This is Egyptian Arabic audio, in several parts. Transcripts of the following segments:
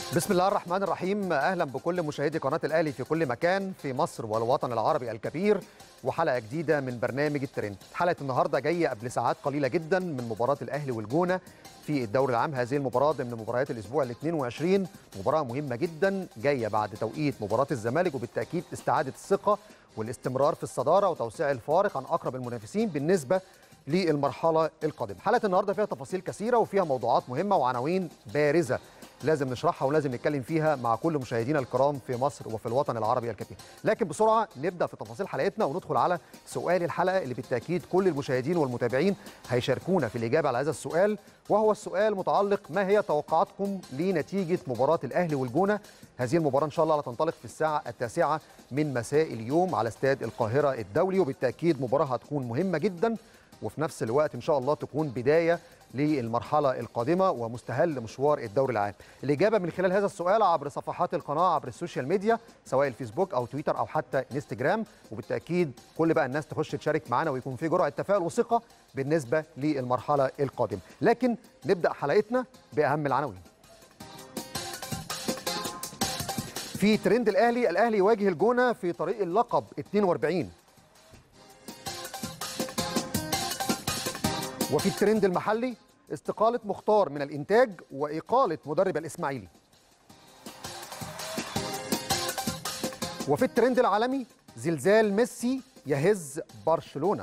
بسم الله الرحمن الرحيم اهلا بكل مشاهدي قناه الاهلي في كل مكان في مصر والوطن العربي الكبير وحلقه جديده من برنامج الترند حلقه النهارده جايه قبل ساعات قليله جدا من مباراه الاهلي والجونه في الدوري العام هذه المباراه ضمن مباريات الاسبوع ال 22 مباراه مهمه جدا جايه بعد توقيت مباراه الزمالك وبالتاكيد استعاده الثقه والاستمرار في الصداره وتوسيع الفارق عن اقرب المنافسين بالنسبه للمرحله القادمه حلقه النهارده فيها تفاصيل كثيره وفيها موضوعات مهمه وعناوين بارزه لازم نشرحها ولازم نتكلم فيها مع كل مشاهدينا الكرام في مصر وفي الوطن العربي الكبير لكن بسرعه نبدا في تفاصيل حلقتنا وندخل على سؤال الحلقه اللي بالتاكيد كل المشاهدين والمتابعين هيشاركونا في الاجابه على هذا السؤال وهو السؤال متعلق ما هي توقعاتكم لنتيجه مباراه الاهلي والجونه هذه المباراه ان شاء الله هتنطلق في الساعه التاسعه من مساء اليوم على استاد القاهره الدولي وبالتاكيد مباراه هتكون مهمه جدا وفي نفس الوقت ان شاء الله تكون بدايه للمرحله القادمه ومستهل مشوار الدوري العام. الاجابه من خلال هذا السؤال عبر صفحات القناه عبر السوشيال ميديا سواء الفيسبوك او تويتر او حتى انستجرام وبالتاكيد كل بقى الناس تخش تشارك معنا ويكون في جرعه تفاؤل وثقه بالنسبه للمرحله القادمه. لكن نبدا حلقتنا باهم العناوين. في ترند الاهلي الاهلي يواجه الجونه في طريق اللقب 42 وفي الترند المحلي استقالة مختار من الإنتاج وإقالة مدرب الإسماعيلي وفي الترند العالمي زلزال ميسي يهز برشلونة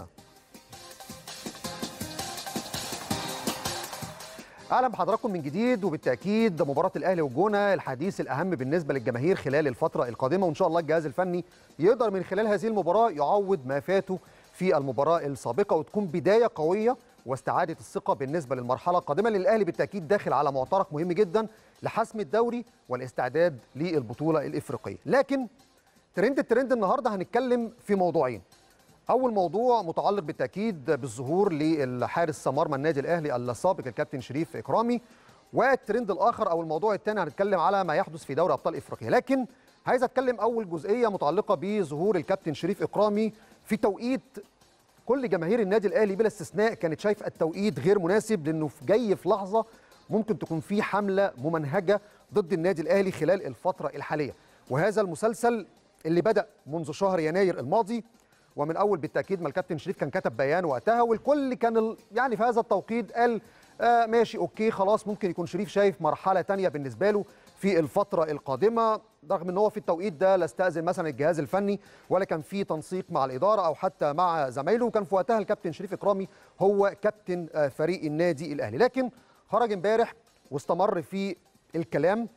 اهلا بحضراتكم من جديد وبالتاكيد مباراه الاهلي والجونه الحديث الاهم بالنسبه للجماهير خلال الفتره القادمه وان شاء الله الجهاز الفني يقدر من خلال هذه المباراه يعوض ما فاته في المباراه السابقه وتكون بدايه قويه واستعاده الثقه بالنسبه للمرحله القادمه لان الاهلي بالتاكيد داخل على معترك مهم جدا لحسم الدوري والاستعداد للبطوله الافريقيه لكن ترند الترند النهارده هنتكلم في موضوعين اول موضوع متعلق بالتاكيد بالظهور للحارس مرمى النادي الاهلي السابق الكابتن شريف اكرامي والترند الاخر او الموضوع الثاني هنتكلم على ما يحدث في دوري ابطال افريقيا لكن عايز اتكلم اول جزئيه متعلقه بظهور الكابتن شريف اكرامي في توقيت كل جماهير النادي الاهلي بلا استثناء كانت شايفه التوقيت غير مناسب لانه في جاي في لحظه ممكن تكون في حمله ممنهجه ضد النادي الاهلي خلال الفتره الحاليه وهذا المسلسل اللي بدا منذ شهر يناير الماضي ومن اول بالتاكيد ما الكابتن شريف كان كتب بيان وقتها والكل كان يعني في هذا التوقيت قال آه ماشي اوكي خلاص ممكن يكون شريف شايف مرحله تانية بالنسبه له في الفتره القادمه رغم ان هو في التوقيت ده لا استاذن مثلا الجهاز الفني ولا كان في تنسيق مع الاداره او حتى مع زمايله وكان في وقتها الكابتن شريف اكرامي هو كابتن آه فريق النادي الاهلي لكن خرج امبارح واستمر في الكلام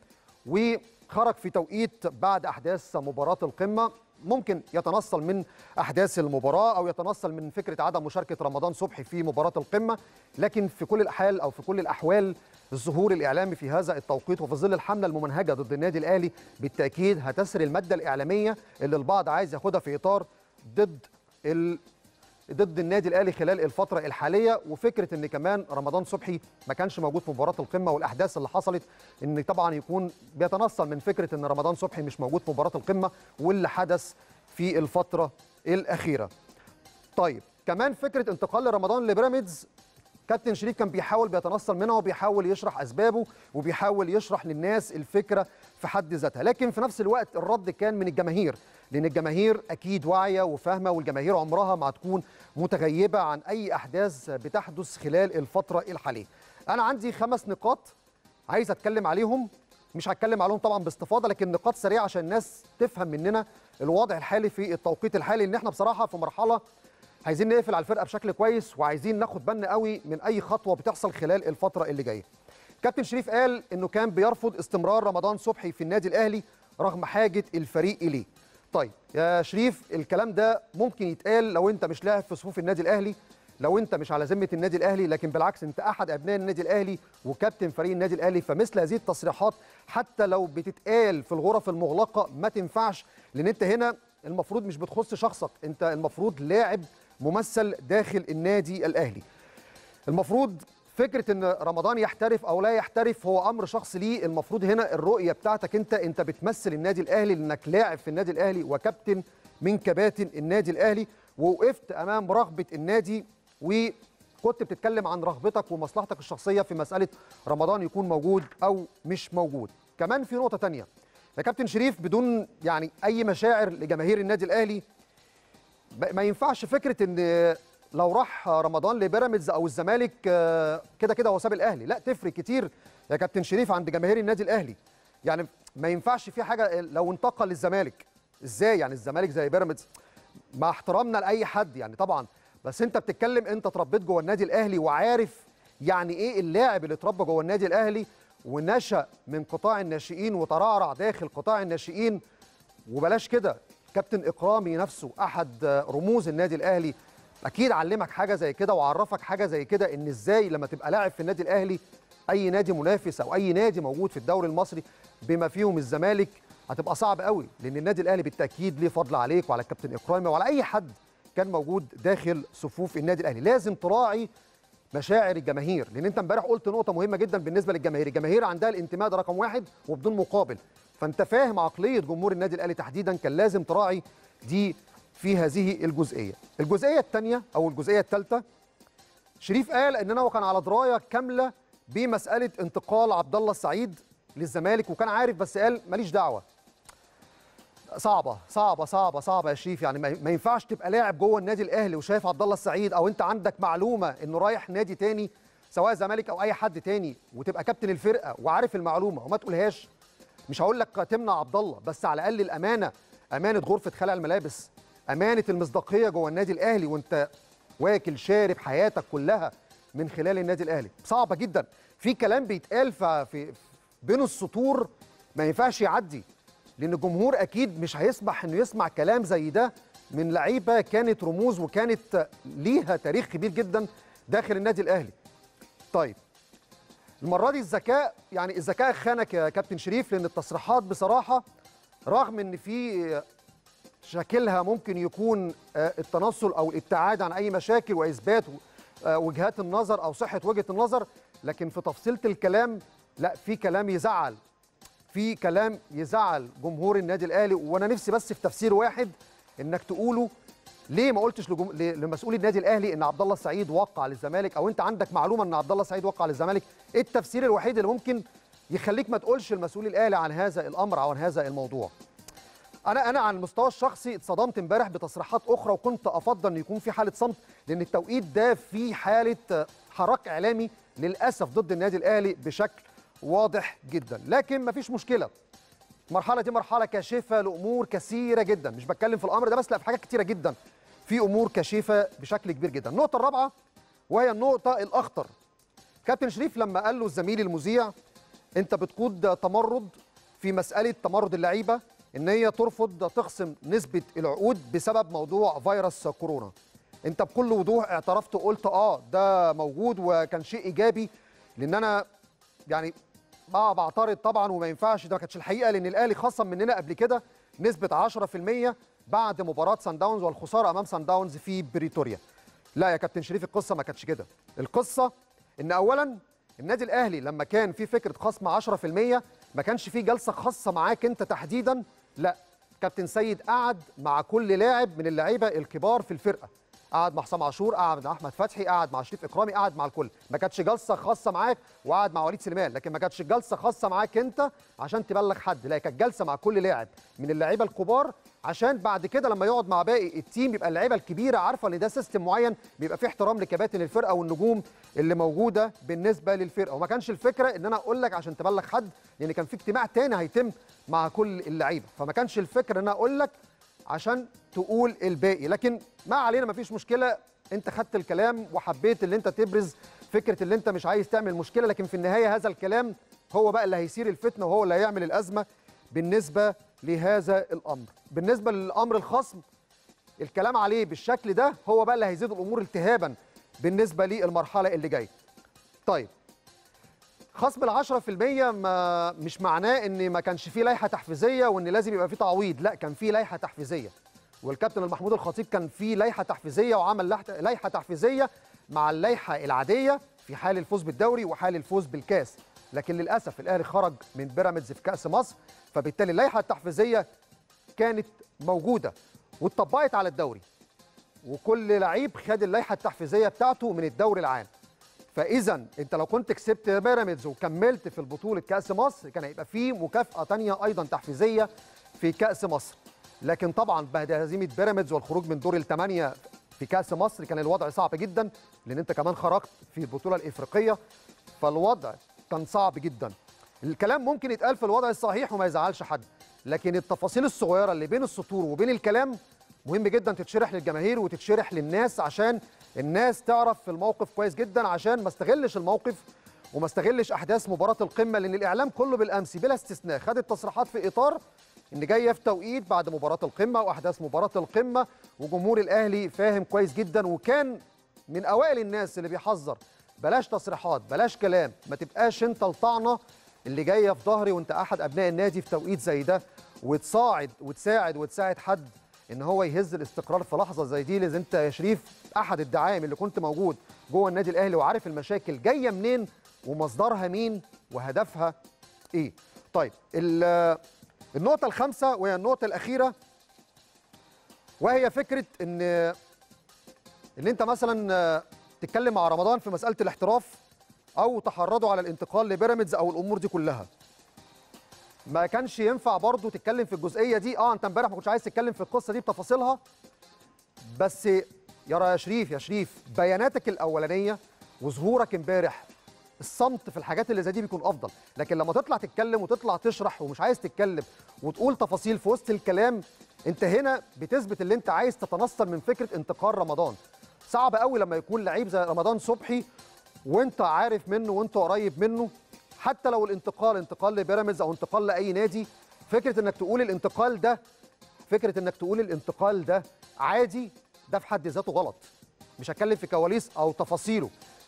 وخرج في توقيت بعد احداث مباراه القمه ممكن يتنصل من احداث المباراه او يتنصل من فكره عدم مشاركه رمضان صبحي في مباراه القمه لكن في كل الاحوال او في كل الاحوال الظهور الاعلامي في هذا التوقيت وفي ظل الحمله الممنهجه ضد النادي الاهلي بالتاكيد هتسري الماده الاعلاميه اللي البعض عايز ياخدها في اطار ضد ال... ضد النادي الاهلي خلال الفتره الحاليه وفكره ان كمان رمضان صبحي ما كانش موجود في مباراه القمه والاحداث اللي حصلت ان طبعا يكون بيتنصل من فكره ان رمضان صبحي مش موجود في مباراه القمه واللي حدث في الفتره الاخيره. طيب كمان فكره انتقال رمضان لبيراميدز كابتن شريف كان بيحاول بيتنصل منها وبيحاول يشرح اسبابه وبيحاول يشرح للناس الفكره في حد ذاتها لكن في نفس الوقت الرد كان من الجماهير لان الجماهير اكيد واعيه وفاهمه والجماهير عمرها ما هتكون متغيبه عن اي احداث بتحدث خلال الفتره الحاليه انا عندي خمس نقاط عايز اتكلم عليهم مش هتكلم عليهم طبعا باستفاضه لكن نقاط سريعه عشان الناس تفهم مننا الوضع الحالي في التوقيت الحالي ان احنا بصراحه في مرحله عايزين نقفل على الفرقه بشكل كويس وعايزين ناخد بالنا قوي من اي خطوه بتحصل خلال الفتره اللي جايه. كابتن شريف قال انه كان بيرفض استمرار رمضان صبحي في النادي الاهلي رغم حاجه الفريق اليه. طيب يا شريف الكلام ده ممكن يتقال لو انت مش لاعب في صفوف النادي الاهلي لو انت مش على ذمه النادي الاهلي لكن بالعكس انت احد ابناء النادي الاهلي وكابتن فريق النادي الاهلي فمثل هذه التصريحات حتى لو بتتقال في الغرف المغلقه ما تنفعش لان انت هنا المفروض مش بتخص شخصك انت المفروض لاعب ممثل داخل النادي الاهلي المفروض فكره ان رمضان يحترف او لا يحترف هو امر شخصي ليه المفروض هنا الرؤيه بتاعتك انت انت بتمثل النادي الاهلي لانك لاعب في النادي الاهلي وكابتن من كباتن النادي الاهلي ووقفت امام رغبه النادي وكنت بتتكلم عن رغبتك ومصلحتك الشخصيه في مساله رمضان يكون موجود او مش موجود كمان في نقطه تانية يا كابتن شريف بدون يعني اي مشاعر لجماهير النادي الاهلي ب- ما ينفعش فكره ان لو راح رمضان لبيراميدز او الزمالك آه، كده كده هو ساب الاهلي لا تفرق كتير يا كابتن شريف عند جماهير النادي الاهلي يعني ما ينفعش في حاجه لو انتقل للزمالك ازاي يعني الزمالك زي بيراميدز مع احترامنا لاي حد يعني طبعا بس انت بتتكلم انت اتربيت جوه النادي الاهلي وعارف يعني ايه اللاعب اللي اتربى جوه النادي الاهلي ونشا من قطاع الناشئين وترعرع داخل قطاع الناشئين وبلاش كده كابتن اكرامي نفسه احد رموز النادي الاهلي اكيد علمك حاجه زي كده وعرفك حاجه زي كده ان ازاي لما تبقى لاعب في النادي الاهلي اي نادي منافس او اي نادي موجود في الدوري المصري بما فيهم الزمالك هتبقى صعب قوي لان النادي الاهلي بالتاكيد ليه فضل عليك وعلى الكابتن اكرامي وعلى اي حد كان موجود داخل صفوف النادي الاهلي لازم تراعي مشاعر الجماهير لان انت امبارح قلت نقطه مهمه جدا بالنسبه للجماهير الجماهير عندها الانتماء ده رقم واحد وبدون مقابل فانت فاهم عقليه جمهور النادي الاهلي تحديدا كان لازم تراعي دي في هذه الجزئيه الجزئيه الثانيه او الجزئيه الثالثه شريف قال ان انا كان على درايه كامله بمساله انتقال عبد الله السعيد للزمالك وكان عارف بس قال ماليش دعوه صعبه صعبه صعبه صعبه يا شريف يعني ما ما ينفعش تبقى لاعب جوه النادي الاهلي وشايف عبد الله السعيد او انت عندك معلومه انه رايح نادي تاني سواء زمالك او اي حد تاني وتبقى كابتن الفرقه وعارف المعلومه وما تقولهاش مش هقول لك تمنع عبد الله بس على الاقل الامانه امانه غرفه خلع الملابس امانه المصداقيه جوه النادي الاهلي وانت واكل شارب حياتك كلها من خلال النادي الاهلي صعبه جدا في كلام بيتقال ف- في بين السطور ما ينفعش يعدي لان الجمهور اكيد مش هيسمح انه يسمع كلام زي ده من لعيبه كانت رموز وكانت ليها تاريخ كبير جدا داخل النادي الاهلي طيب المره دي الذكاء يعني الذكاء خانك يا كابتن شريف لان التصريحات بصراحه رغم ان في شكلها ممكن يكون آه، التنصل او الابتعاد عن اي مشاكل واثبات آه، وجهات النظر او صحه وجهه النظر لكن في تفصيله الكلام لا في كلام يزعل في كلام يزعل جمهور النادي الاهلي وانا نفسي بس في تفسير واحد انك تقوله ليه ما قلتش لجم... ل- لمسؤول النادي الاهلي ان عبد الله السعيد وقع للزمالك او انت عندك معلومه ان عبد الله السعيد وقع للزمالك ايه التفسير الوحيد اللي ممكن يخليك ما تقولش لمسؤول الاهلي عن هذا الامر او عن هذا الموضوع انا انا على المستوى الشخصي اتصدمت امبارح بتصريحات اخرى وكنت افضل ان يكون في حاله صمت لان التوقيت ده في حاله آه، حراك اعلامي للاسف ضد النادي الاهلي بشكل واضح جدا لكن مفيش مشكله المرحله دي مرحله كاشفه لامور كثيره جدا مش بتكلم في الامر ده بس لا في حاجات كثيره جدا في امور كاشفه بشكل كبير جدا النقطه الرابعه وهي النقطه الاخطر كابتن شريف لما قال له الزميل المذيع انت بتقود تمرد في مساله تمرد اللعيبه ان هي ترفض تخصم نسبه العقود بسبب موضوع فيروس كورونا انت بكل وضوح اعترفت وقلت اه ده موجود وكان شيء ايجابي لان انا يعني اه بعترض طبعا وما ينفعش ده ما كانتش الحقيقه لان الاهلي خصم مننا قبل كده نسبه 10% بعد مباراه سان داونز والخساره امام سان داونز في بريتوريا لا يا كابتن شريف القصه ما كانتش كده القصه ان اولا النادي الاهلي لما كان في فكره خصم 10% ما كانش في جلسه خاصه معاك انت تحديدا لا كابتن سيد قعد مع كل لاعب من اللعيبه الكبار في الفرقه قعد مع حسام عاشور قعد مع احمد فتحي قعد مع شريف اكرامي قعد مع الكل ما كانتش جلسه خاصه معاك وقعد مع وليد سليمان لكن ما كانتش جلسه خاصه معاك انت عشان تبلغ حد لا كانت جلسه مع كل لاعب من اللعيبه الكبار عشان بعد كده لما يقعد مع باقي التيم يبقى اللعيبه الكبيره عارفه ان ده سيستم معين بيبقى فيه احترام لكباتن الفرقه والنجوم اللي موجوده بالنسبه للفرقه وما كانش الفكره ان انا اقول لك عشان تبلغ حد لان كان في اجتماع تاني هيتم مع كل اللعيبه فما كانش الفكره ان انا اقول لك عشان تقول الباقي لكن ما علينا مفيش مشكله انت خدت الكلام وحبيت اللي انت تبرز فكره اللي انت مش عايز تعمل مشكله لكن في النهايه هذا الكلام هو بقى اللي هيثير الفتنه وهو اللي هيعمل الازمه بالنسبه لهذا الامر بالنسبه للامر الخصم الكلام عليه بالشكل ده هو بقى اللي هيزيد الامور التهابا بالنسبه للمرحله اللي جايه طيب خصم ال 10% ما مش معناه ان ما كانش فيه لائحه تحفيزيه وان لازم يبقى فيه تعويض لا كان فيه لائحه تحفيزيه والكابتن المحمود الخطيب كان فيه لائحه تحفيزيه وعمل لائحة- لائحه تحفيزيه مع اللائحه العاديه في حال الفوز بالدوري وحال الفوز بالكاس لكن للاسف الاهلي خرج من بيراميدز في كاس مصر فبالتالي اللائحه التحفيزيه كانت موجوده واتطبقت على الدوري وكل لعيب خد اللائحه التحفيزيه بتاعته من الدوري العام فاذا انت لو كنت كسبت بيراميدز وكملت في البطوله كاس مصر كان هيبقى في مكافاه تانية ايضا تحفيزيه في كاس مصر لكن طبعا بعد هزيمه بيراميدز والخروج من دور الثمانيه في كاس مصر كان الوضع صعب جدا لان انت كمان خرجت في البطوله الافريقيه فالوضع كان صعب جدا الكلام ممكن يتقال في الوضع الصحيح وما يزعلش حد لكن التفاصيل الصغيره اللي بين السطور وبين الكلام مهم جدا تتشرح للجماهير وتتشرح للناس عشان الناس تعرف في الموقف كويس جدا عشان ما استغلش الموقف وما استغلش احداث مباراه القمه لان الاعلام كله بالامس بلا استثناء خد التصريحات في اطار ان جايه في توقيت بعد مباراه القمه واحداث مباراه القمه وجمهور الاهلي فاهم كويس جدا وكان من اوائل الناس اللي بيحذر بلاش تصريحات بلاش كلام ما تبقاش انت الطعنه اللي جايه في ظهري وانت احد ابناء النادي في توقيت زي ده وتصاعد وتساعد وتساعد حد ان هو يهز الاستقرار في لحظه زي دي لازم انت يا شريف احد الدعائم اللي كنت موجود جوه النادي الاهلي وعارف المشاكل جايه منين ومصدرها مين وهدفها ايه طيب النقطه الخامسه وهي النقطه الاخيره وهي فكره ان ان انت مثلا تتكلم مع رمضان في مساله الاحتراف او تحرضوا على الانتقال لبيراميدز او الامور دي كلها ما كانش ينفع برضه تتكلم في الجزئيه دي اه انت امبارح ما كنتش عايز تتكلم في القصه دي بتفاصيلها بس يرى يا شريف يا شريف بياناتك الاولانيه وظهورك امبارح الصمت في الحاجات اللي زي دي بيكون افضل لكن لما تطلع تتكلم وتطلع تشرح ومش عايز تتكلم وتقول تفاصيل في وسط الكلام انت هنا بتثبت اللي انت عايز تتنصل من فكره انتقال رمضان صعب قوي لما يكون لعيب زي رمضان صبحي وانت عارف منه وانت قريب منه حتى لو الانتقال انتقال لبيراميدز او انتقال لاي نادي فكره انك تقول الانتقال ده فكره انك تقول الانتقال ده عادي ده في حد ذاته غلط مش هتكلم في كواليس او تفاصيله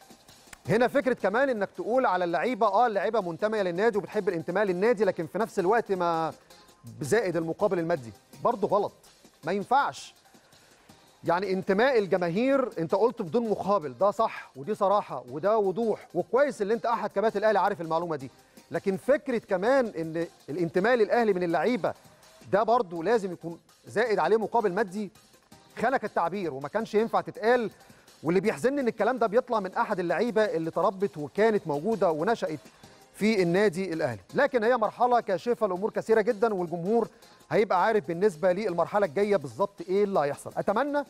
هنا فكره كمان انك تقول على اللعيبه اه اللعيبه منتميه للنادي وبتحب الانتماء للنادي لكن في نفس الوقت ما بزائد المقابل المادي برضه غلط ما ينفعش يعني انتماء الجماهير انت قلت بدون مقابل ده صح ودي صراحه وده وضوح وكويس اللي انت احد كباتن الاهلي عارف المعلومه دي لكن فكره كمان ان الانتماء للاهلي من اللعيبه ده برضه لازم يكون زائد عليه مقابل مادي خلق التعبير وما كانش ينفع تتقال واللي بيحزنني ان الكلام ده بيطلع من احد اللعيبه اللي تربت وكانت موجوده ونشات في النادي الاهلي لكن هي مرحله كاشفه لامور كثيره جدا والجمهور هيبقى عارف بالنسبه للمرحله الجايه بالظبط ايه اللي هيحصل اتمنى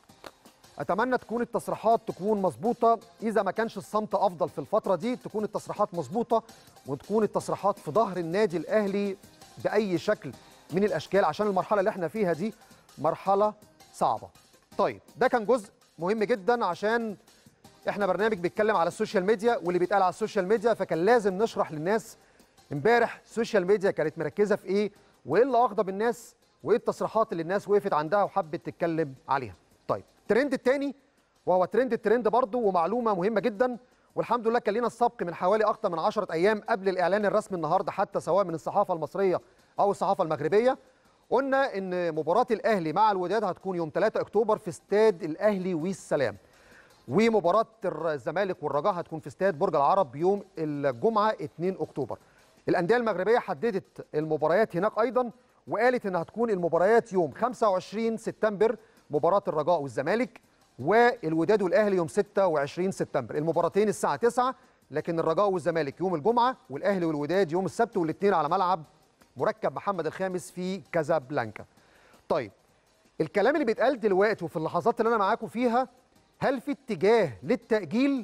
اتمنى تكون التصريحات تكون مظبوطه اذا ما كانش الصمت افضل في الفتره دي تكون التصريحات مظبوطه وتكون التصريحات في ظهر النادي الاهلي باي شكل من الاشكال عشان المرحله اللي احنا فيها دي مرحله صعبه طيب ده كان جزء مهم جدا عشان احنا برنامج بيتكلم على السوشيال ميديا واللي بيتقال على السوشيال ميديا فكان لازم نشرح للناس امبارح السوشيال ميديا كانت مركزه في ايه وايه اللي اغضب الناس وايه التصريحات اللي الناس وقفت عندها وحبت تتكلم عليها طيب الترند الثاني وهو ترند الترند برضه ومعلومه مهمه جدا والحمد لله كان لنا السبق من حوالي اكثر من 10 ايام قبل الاعلان الرسمي النهارده حتى سواء من الصحافه المصريه او الصحافه المغربيه قلنا ان مباراه الاهلي مع الوداد هتكون يوم 3 اكتوبر في استاد الاهلي والسلام ومباراه الزمالك والرجاء هتكون في استاد برج العرب يوم الجمعه 2 اكتوبر الانديه المغربيه حددت المباريات هناك ايضا وقالت انها هتكون المباريات يوم 25 سبتمبر مباراه الرجاء والزمالك والوداد والاهلي يوم 26 سبتمبر المباراتين الساعه 9 لكن الرجاء والزمالك يوم الجمعه والاهلي والوداد يوم السبت والاثنين على ملعب مركب محمد الخامس في كازابلانكا طيب الكلام اللي بيتقال دلوقتي وفي اللحظات اللي انا معاكم فيها هل في اتجاه للتاجيل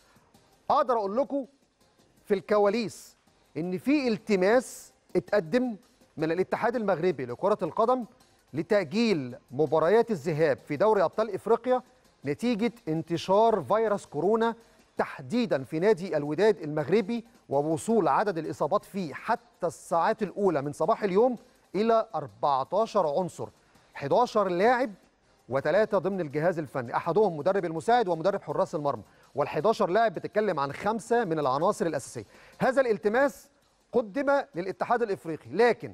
اقدر اقول لكم في الكواليس ان في التماس اتقدم من الاتحاد المغربي لكره القدم لتاجيل مباريات الذهاب في دوري ابطال افريقيا نتيجه انتشار فيروس كورونا تحديدا في نادي الوداد المغربي ووصول عدد الاصابات فيه حتى الساعات الاولى من صباح اليوم الى 14 عنصر 11 لاعب وثلاثه ضمن الجهاز الفني احدهم مدرب المساعد ومدرب حراس المرمى وال11 لاعب بتتكلم عن خمسه من العناصر الاساسيه هذا الالتماس قدم للاتحاد الافريقي لكن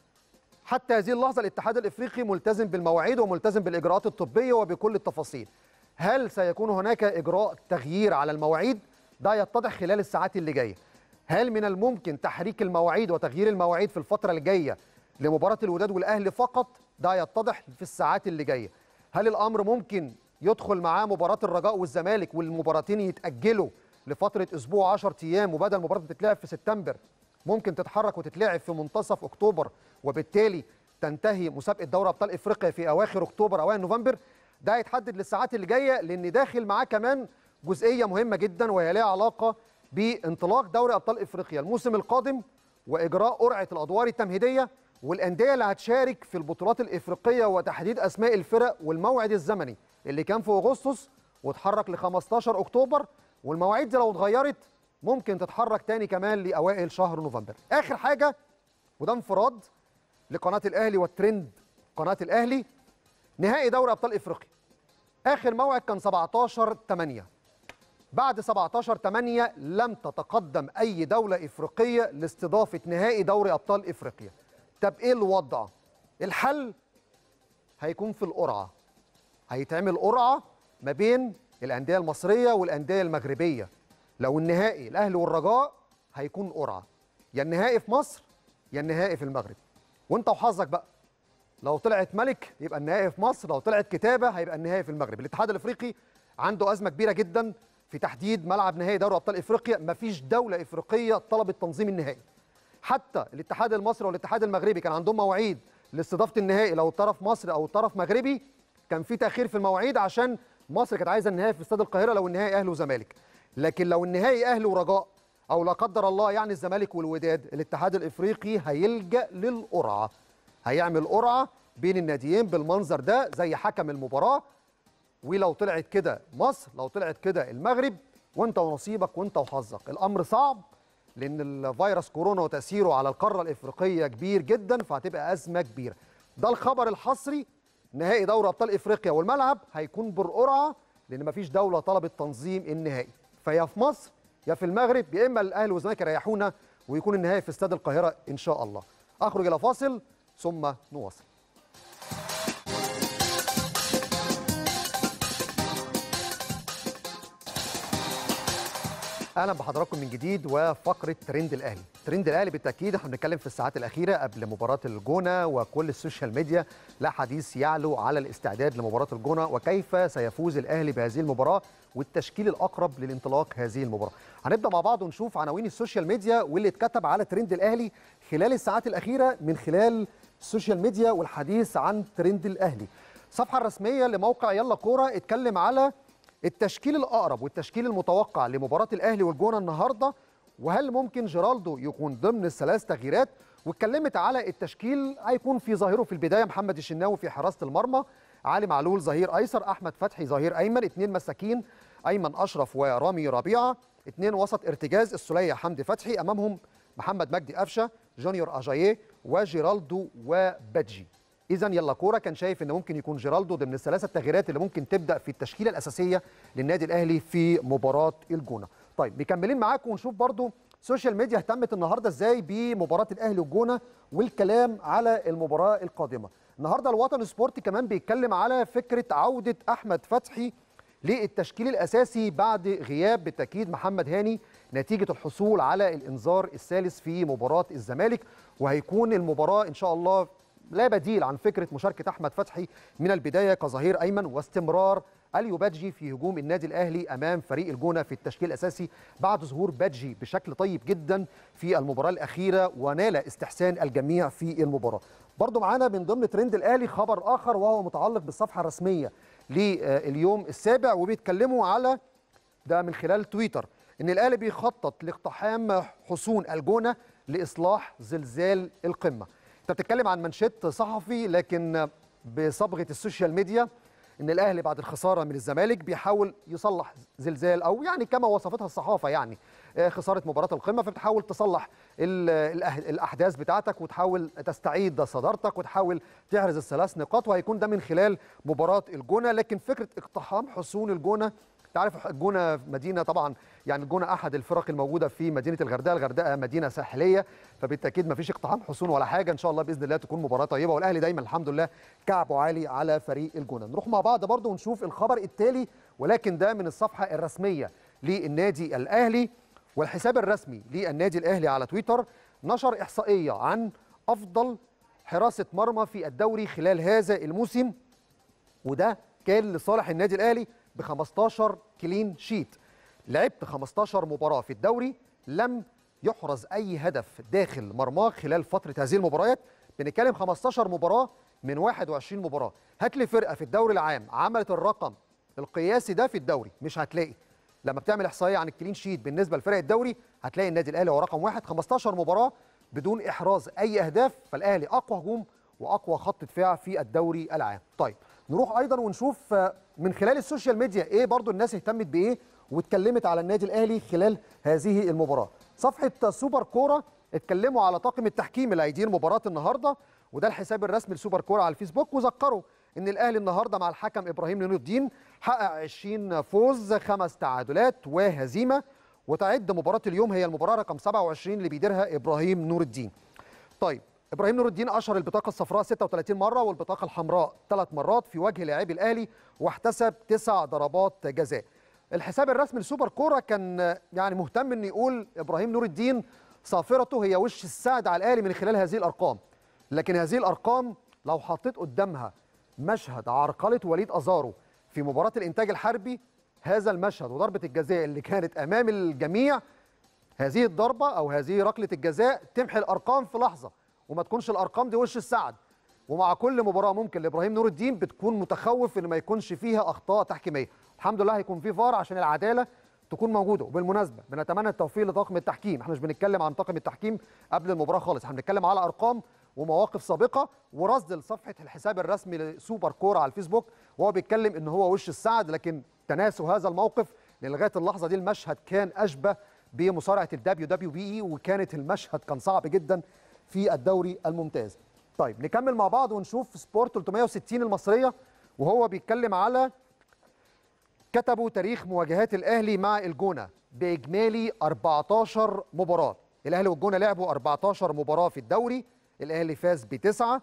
حتى هذه اللحظه الاتحاد الافريقي ملتزم بالمواعيد وملتزم بالاجراءات الطبيه وبكل التفاصيل هل سيكون هناك اجراء تغيير على المواعيد ده يتضح خلال الساعات اللي جايه هل من الممكن تحريك المواعيد وتغيير المواعيد في الفتره اللي جايه لمباراه الوداد والاهلي فقط ده يتضح في الساعات اللي جايه هل الامر ممكن يدخل معاه مباراه الرجاء والزمالك والمباراتين يتاجلوا لفتره اسبوع 10 ايام وبدل المباراه بتتلعب في سبتمبر ممكن تتحرك وتتلعب في منتصف اكتوبر وبالتالي تنتهي مسابقه دوري ابطال افريقيا في اواخر اكتوبر اوائل نوفمبر ده هيتحدد للساعات اللي جايه لان داخل معاه كمان جزئيه مهمه جدا وهي لها علاقه بانطلاق دوري ابطال افريقيا الموسم القادم واجراء قرعه الادوار التمهيديه والانديه اللي هتشارك في البطولات الافريقيه وتحديد اسماء الفرق والموعد الزمني اللي كان في اغسطس واتحرك ل 15 اكتوبر والمواعيد دي لو اتغيرت ممكن تتحرك تاني كمان لاوائل شهر نوفمبر اخر حاجه وده انفراد لقناه الاهلي والترند قناه الاهلي نهائي دوري ابطال افريقيا اخر موعد كان 17 8 بعد 17 8 لم تتقدم اي دوله افريقيه لاستضافه نهائي دوري ابطال افريقيا طب ايه الوضع الحل هيكون في القرعه هيتعمل قرعه ما بين الانديه المصريه والانديه المغربيه لو النهائي الاهلي والرجاء هيكون قرعه يا النهائي في مصر يا النهائي في المغرب وانت وحظك بقى لو طلعت ملك يبقى النهائي في مصر لو طلعت كتابه هيبقى النهائي في المغرب الاتحاد الافريقي عنده ازمه كبيره جدا في تحديد ملعب نهائي دوري ابطال افريقيا مفيش دوله افريقيه طلبت تنظيم النهائي حتى الاتحاد المصري والاتحاد المغربي كان عندهم مواعيد لاستضافه النهائي لو طرف مصري او طرف مغربي كان في تاخير في المواعيد عشان مصر كانت عايزه النهائي في استاد القاهره لو النهائي اهلي وزمالك لكن لو النهائي اهلي ورجاء او لا قدر الله يعني الزمالك والوداد الاتحاد الافريقي هيلجا للقرعه هيعمل قرعه بين الناديين بالمنظر ده زي حكم المباراه ولو طلعت كده مصر لو طلعت كده المغرب وانت ونصيبك وانت وحظك الامر صعب لان الفيروس كورونا وتاثيره على القاره الافريقيه كبير جدا فهتبقى ازمه كبيره ده الخبر الحصري نهائي دوري ابطال افريقيا والملعب هيكون بالقرعه لان مفيش دوله طلبت تنظيم النهائي فيا في مصر يا في المغرب يا اما الاهلي والزمالك يريحونا ويكون النهائي في استاد القاهره ان شاء الله اخرج الى فاصل ثم نواصل اهلا بحضراتكم من جديد وفقره ترند الاهلي ترند الاهلي بالتاكيد احنا بنتكلم في الساعات الاخيره قبل مباراه الجونه وكل السوشيال ميديا لا حديث يعلو على الاستعداد لمباراه الجونه وكيف سيفوز الاهلي بهذه المباراه والتشكيل الاقرب للانطلاق هذه المباراه هنبدا مع بعض ونشوف عناوين السوشيال ميديا واللي اتكتب على ترند الاهلي خلال الساعات الاخيره من خلال السوشيال ميديا والحديث عن ترند الاهلي الصفحه الرسميه لموقع يلا كوره اتكلم على التشكيل الاقرب والتشكيل المتوقع لمباراه الاهلي والجونه النهارده وهل ممكن جيرالدو يكون ضمن الثلاث تغييرات واتكلمت على التشكيل هيكون في ظاهره في البدايه محمد الشناوي في حراسه المرمى علي معلول ظهير ايسر احمد فتحي ظهير ايمن اثنين مساكين ايمن اشرف ورامي ربيعه اثنين وسط ارتجاز السليه حمدي فتحي امامهم محمد مجدي قفشه جونيور اجاييه وجيرالدو وبادجي اذا يلا كوره كان شايف ان ممكن يكون جيرالدو ضمن الثلاثه التغييرات اللي ممكن تبدا في التشكيله الاساسيه للنادي الاهلي في مباراه الجونه طيب مكملين معاكم ونشوف برضو السوشيال ميديا اهتمت النهارده ازاي بمباراه الاهلي والجونه والكلام على المباراه القادمه النهارده الوطن سبورت كمان بيتكلم على فكره عوده احمد فتحي للتشكيل الاساسي بعد غياب بالتاكيد محمد هاني نتيجه الحصول على الانذار الثالث في مباراه الزمالك وهيكون المباراه ان شاء الله لا بديل عن فكره مشاركه احمد فتحي من البدايه كظهير ايمن واستمرار اليو بادجي في هجوم النادي الاهلي امام فريق الجونه في التشكيل الاساسي بعد ظهور بادجي بشكل طيب جدا في المباراه الاخيره ونال استحسان الجميع في المباراه. برضو معانا من ضمن ترند الاهلي خبر اخر وهو متعلق بالصفحه الرسميه لليوم السابع وبيتكلموا على ده من خلال تويتر ان الاهلي بيخطط لاقتحام حصون الجونه لاصلاح زلزال القمه. انت بتتكلم عن منشط صحفي لكن بصبغه السوشيال ميديا ان الاهلي بعد الخساره من الزمالك بيحاول يصلح زلزال او يعني كما وصفتها الصحافه يعني خساره مباراه القمه فبتحاول تصلح الاحداث بتاعتك وتحاول تستعيد صدارتك وتحاول تحرز الثلاث نقاط وهيكون ده من خلال مباراه الجونه لكن فكره اقتحام حصون الجونه تعرف الجونه مدينه طبعا يعني الجونه احد الفرق الموجوده في مدينه الغردقه الغردقه مدينه ساحليه فبالتاكيد ما فيش اقتحام حصون ولا حاجه ان شاء الله باذن الله تكون مباراه طيبه والاهلي دايما الحمد لله كعبه عالي على فريق الجونه نروح مع بعض برضو ونشوف الخبر التالي ولكن ده من الصفحه الرسميه للنادي الاهلي والحساب الرسمي للنادي الاهلي على تويتر نشر احصائيه عن افضل حراسه مرمى في الدوري خلال هذا الموسم وده كان لصالح النادي الاهلي ب 15 كلين شيت لعبت 15 مباراه في الدوري لم يحرز اي هدف داخل مرماك خلال فتره هذه المباريات بنتكلم 15 مباراه من 21 مباراه هات لي فرقه في الدوري العام عملت الرقم القياسي ده في الدوري مش هتلاقي لما بتعمل احصائيه عن الكلين شيت بالنسبه لفرق الدوري هتلاقي النادي الاهلي هو رقم واحد 15 مباراه بدون احراز اي اهداف فالاهلي اقوى هجوم واقوى خط دفاع في الدوري العام طيب نروح ايضا ونشوف من خلال السوشيال ميديا ايه برضو الناس اهتمت بايه واتكلمت على النادي الاهلي خلال هذه المباراه صفحه سوبر كوره اتكلموا على طاقم التحكيم اللي هيدير مباراه النهارده وده الحساب الرسمي لسوبر كوره على الفيسبوك وذكروا ان الاهلي النهارده مع الحكم ابراهيم نور الدين حقق 20 فوز خمس تعادلات وهزيمه وتعد مباراه اليوم هي المباراه رقم 27 اللي بيديرها ابراهيم نور الدين. طيب ابراهيم نور الدين اشهر البطاقه الصفراء 36 مره والبطاقه الحمراء ثلاث مرات في وجه لاعبي الاهلي واحتسب تسع ضربات جزاء. الحساب الرسمي لسوبر كوره كان يعني مهتم انه يقول ابراهيم نور الدين صافرته هي وش السعد على الاهلي من خلال هذه الارقام. لكن هذه الارقام لو حطيت قدامها مشهد عرقله وليد ازارو في مباراه الانتاج الحربي هذا المشهد وضربه الجزاء اللي كانت امام الجميع هذه الضربه او هذه ركله الجزاء تمحي الارقام في لحظه وما تكونش الارقام دي وش السعد ومع كل مباراه ممكن لابراهيم نور الدين بتكون متخوف ان ما يكونش فيها اخطاء تحكيميه الحمد لله هيكون في فار عشان العداله تكون موجوده وبالمناسبه بنتمنى التوفيق لطاقم التحكيم احنا مش بنتكلم عن طاقم التحكيم قبل المباراه خالص احنا بنتكلم على ارقام ومواقف سابقه ورصد لصفحه الحساب الرسمي لسوبر كوره على الفيسبوك وهو بيتكلم ان هو وش السعد لكن تناسوا هذا الموقف لان لغايه اللحظه دي المشهد كان اشبه بمصارعه الدبليو دبليو بي اي وكانت المشهد كان صعب جدا في الدوري الممتاز. طيب نكمل مع بعض ونشوف سبورت 360 المصريه وهو بيتكلم على كتبوا تاريخ مواجهات الاهلي مع الجونه باجمالي 14 مباراه. الاهلي والجونه لعبوا 14 مباراه في الدوري الاهلي فاز بتسعه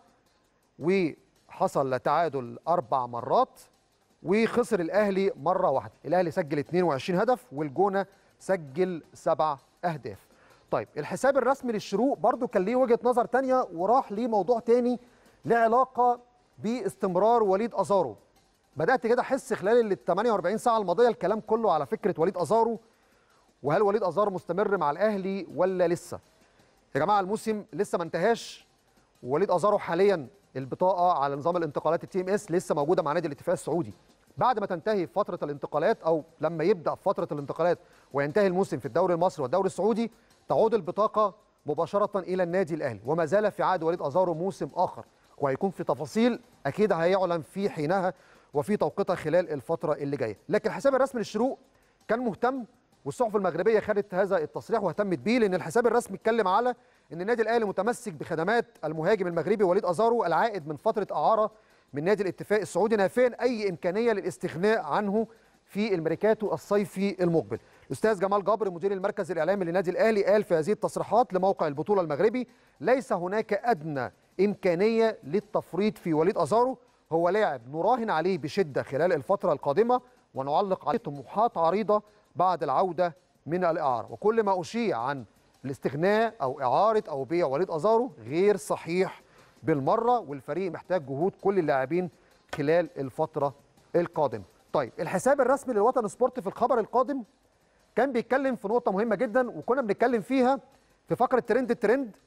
وحصل تعادل اربع مرات وخسر الاهلي مره واحده الاهلي سجل 22 هدف والجونه سجل سبع اهداف طيب الحساب الرسمي للشروق برضو كان ليه وجهه نظر تانية وراح لموضوع تاني له علاقه باستمرار وليد ازارو بدات كده احس خلال ال 48 ساعه الماضيه الكلام كله على فكره وليد ازارو وهل وليد ازارو مستمر مع الاهلي ولا لسه يا جماعه الموسم لسه ما انتهاش ووليد ازارو حاليا البطاقه على نظام الانتقالات التي ام اس لسه موجوده مع نادي الاتفاق السعودي بعد ما تنتهي فتره الانتقالات او لما يبدا فتره الانتقالات وينتهي الموسم في الدوري المصري والدوري السعودي تعود البطاقه مباشره الى النادي الاهلي وما زال في عهد وليد ازارو موسم اخر وهيكون في تفاصيل اكيد هيعلن في حينها وفي توقيتها خلال الفتره اللي جايه لكن الحساب الرسمي للشروق كان مهتم والصحف المغربيه خدت هذا التصريح واهتمت بيه لان الحساب الرسمي اتكلم على ان النادي الاهلي متمسك بخدمات المهاجم المغربي وليد ازارو العائد من فتره اعاره من نادي الاتفاق السعودي نافيا اي امكانيه للاستغناء عنه في الميركاتو الصيفي المقبل. الاستاذ جمال جابر مدير المركز الاعلامي للنادي الاهلي قال في هذه التصريحات لموقع البطوله المغربي ليس هناك ادنى امكانيه للتفريط في وليد ازارو هو لاعب نراهن عليه بشده خلال الفتره القادمه ونعلق عليه طموحات عريضه بعد العوده من الاعاره وكل ما اشيع عن الاستغناء او اعاره او بيع وليد ازارو غير صحيح بالمره والفريق محتاج جهود كل اللاعبين خلال الفتره القادمه. طيب الحساب الرسمي للوطن سبورت في الخبر القادم كان بيتكلم في نقطه مهمه جدا وكنا بنتكلم فيها في فقره ترند الترند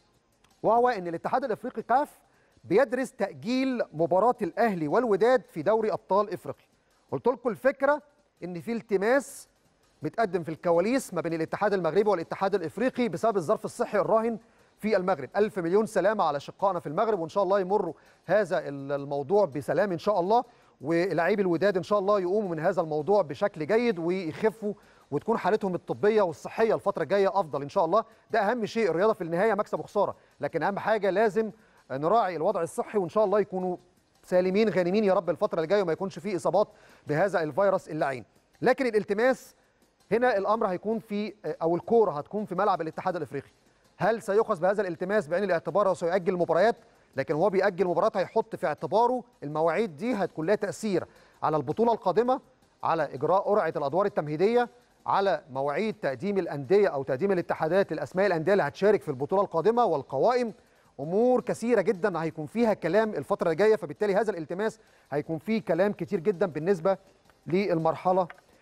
وهو ان الاتحاد الافريقي كاف بيدرس تاجيل مباراه الاهلي والوداد في دوري ابطال افريقيا. قلت لكم الفكره ان في التماس متقدم في الكواليس ما بين الاتحاد المغربي والاتحاد الافريقي بسبب الظرف الصحي الراهن في المغرب ألف مليون سلامة على شقائنا في المغرب وإن شاء الله يمروا هذا الموضوع بسلام إن شاء الله ولاعيبي الوداد إن شاء الله يقوموا من هذا الموضوع بشكل جيد ويخفوا وتكون حالتهم الطبية والصحية الفترة الجاية أفضل إن شاء الله ده أهم شيء الرياضة في النهاية مكسب وخسارة لكن أهم حاجة لازم نراعي الوضع الصحي وإن شاء الله يكونوا سالمين غانمين يا رب الفترة الجاية وما يكونش فيه إصابات بهذا الفيروس اللعين لكن الالتماس هنا الامر هيكون في او الكوره هتكون في ملعب الاتحاد الافريقي هل سيؤخذ بهذا الالتماس بعين الاعتبار وسيؤجل المباريات لكن هو بيأجل مباريات هيحط في اعتباره المواعيد دي هتكون لها تأثير على البطولة القادمة على إجراء قرعة الأدوار التمهيدية على مواعيد تقديم الأندية أو تقديم الاتحادات للأسماء الأندية اللي هتشارك في البطولة القادمة والقوائم أمور كثيرة جدا هيكون فيها كلام الفترة اللي جاية فبالتالي هذا الالتماس هيكون فيه كلام كتير جدا بالنسبة للمرحلة